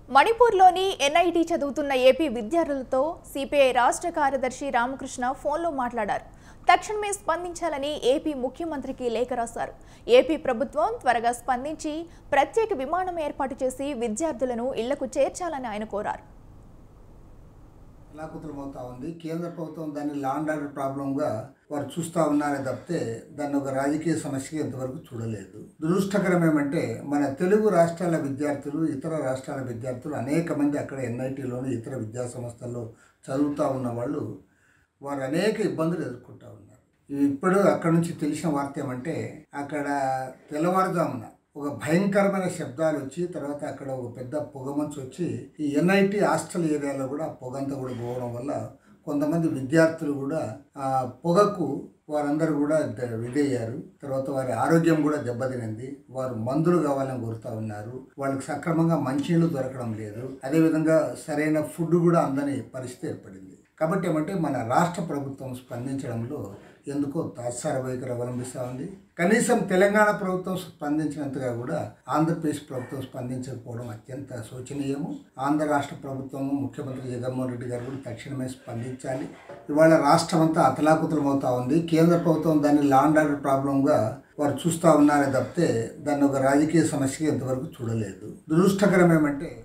మణిపూర్లోని NIT చదువుతున్న AP విద్యార్థులతో CPI రాష్ట్ర కార్యదర్శి రామకృష్ణ ఫోన్లో మాట్లాడారు తక్షణమే స్పందించాలని ఏపీ ముఖ్యమంత్రికి లేఖ రాశారు ఏపీ ప్రభుత్వం త్వరగా స్పందించి ప్రత్యేక విమానం ఏర్పాటు చేసి విద్యార్థులను ఇళ్లకు చేర్చాలని ఆయన కోరారు అవుతా ఉంది కేంద్ర ప్రభుత్వం దాన్ని లాండ్ ఆర్డర్ ప్రాబ్లంగా వారు చూస్తూ ఉన్నారే తప్పితే దాన్ని ఒక రాజకీయ సమస్యగా ఇంతవరకు చూడలేదు దురదృష్టకరం ఏమంటే మన తెలుగు రాష్ట్రాల విద్యార్థులు ఇతర రాష్ట్రాల విద్యార్థులు అనేక మంది అక్కడ ఎన్ఐటీలోని ఇతర విద్యా సంస్థల్లో చదువుతూ ఉన్న వాళ్ళు వారు అనేక ఇబ్బందులు ఎదుర్కొంటూ ఉన్నారు ఇప్పుడు అక్కడ నుంచి తెలిసిన వార్త ఏమంటే అక్కడ తెల్లవారుజామున ఒక భయంకరమైన శబ్దాలు వచ్చి తర్వాత అక్కడ ఒక పెద్ద పొగమంచు వచ్చి ఈ ఎన్ఐటి హాస్టల్ ఏరియాలో కూడా ఆ పొగంతా కూడా పోవడం వల్ల కొంతమంది విద్యార్థులు కూడా ఆ పొగకు వారందరూ కూడా ద- విధయ్యారు తర్వాత వారి ఆరోగ్యం కూడా దెబ్బతినింది వారు మందులు కావాలని కోరుతా ఉన్నారు వాళ్ళకి సక్రమంగా మంచినీళ్ళు దొరకడం లేదు అదేవిధంగా సరైన ఫుడ్ కూడా అందని పరిస్థితి ఏర్పడింది కాబట్టి ఏమంటే మన రాష్ట్ర ప్రభుత్వం స్పందించడంలో ఎందుకో తాత్సార వైఖరి అవలంబిస్తూ ఉంది కనీసం తెలంగాణ ప్రభుత్వం స్పందించినంతగా కూడా ఆంధ్రప్రదేశ్ ప్రభుత్వం స్పందించకపోవడం అత్యంత శోచనీయము ఆంధ్ర రాష్ట్ర ప్రభుత్వము ముఖ్యమంత్రి జగన్మోహన్ రెడ్డి గారు కూడా తక్షణమే స్పందించాలి ఇవాళ రాష్ట్రం అంతా అతలాకుతలం అవుతా ఉంది కేంద్ర ప్రభుత్వం దాన్ని లాండ్ ఆర్డర్ ప్రాబ్లంగా వారు చూస్తూ ఉన్నారే తప్పితే దాన్ని ఒక రాజకీయ సమస్యగా ఇంతవరకు చూడలేదు దురదృష్టకరం ఏమంటే